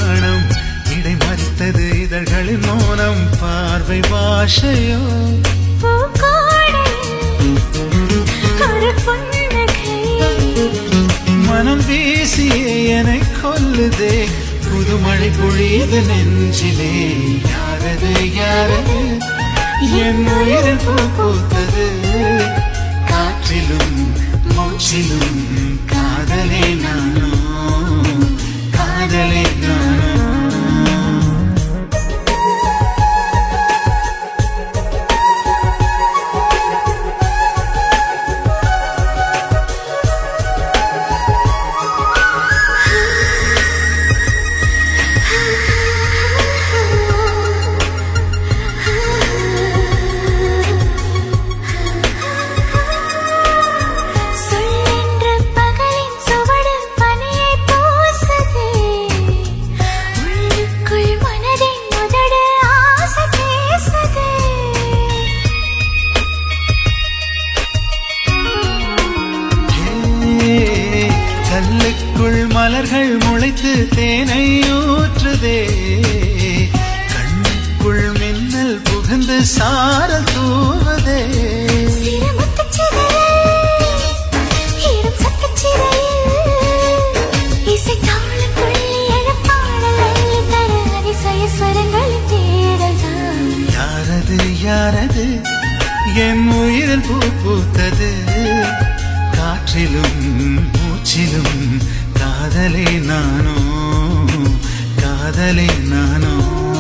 நாணம் இடை மறித்தது இதழ்களின் மோனம் பார்வை பாஷையோ பூக்கோடையில் ஒரு புன்னகை மனம் வீசியே என்னை கொல்லுதே புதுமழை பொழியுது நெஞ்சிலே யாரது யாரது என் உயிரில் பூ பூத்தது காற்றிலும் மூச்சிலும் காதலே நானோ காதலே நானோ சொல்லென்ற பகலின் சுவடு பனியை பூசுதே உள்ளுக்குள் மனதின் முதடு ஆசை பேசுதே ஏ, கல்லுக்குள் மலர்கள் முளைத்து தேனை ஊற்றுதே கண்ணுக்குள் மின்னல் புகுந்து சாரல் தூவதே சிறுமுத்துச் சிதறல், இரும் சத்தச் சிறையில், இசைத்தாளம் துள்ளி எழப் பாடல் அள்ளித் தர அதிசய ஸ்வரங்களின் தேடல்தான். யாரது யாரது என் உயிரில் பூ பூத்தது காற்றிலும் மூச்சிலும் காதலே நானோ காதலே நானோ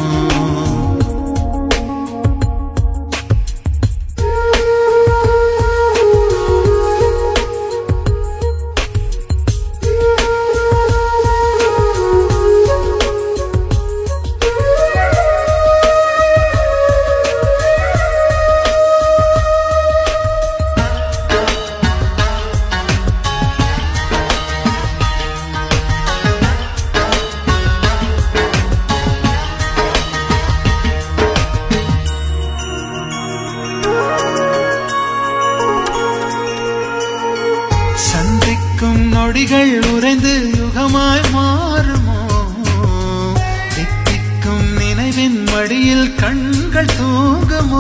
சந்திக்கும் நொடிகள் உறைந்து யுகமாய் மாறுமோ தித்திக்கும் நினைவின் மடியில் கண்கள் தூங்குமோ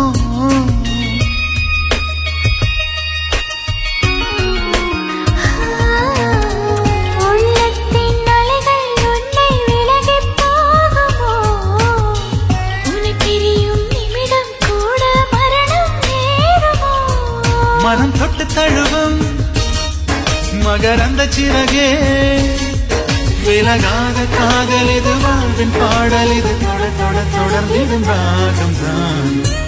உள்ளத்தின் அலைகள் உன்னை விலகிப் போகுமோ? உனக்கெரியும் நிமிடம் கூட மரணம் நேருமோ? மனம் தொட்டு தழுவும் மகரந்த சிறகே விலகாத காதல் இது வாழ்வின் பாடல் இது தொட தொட தொடர்ந்திடும் ராகம் தான்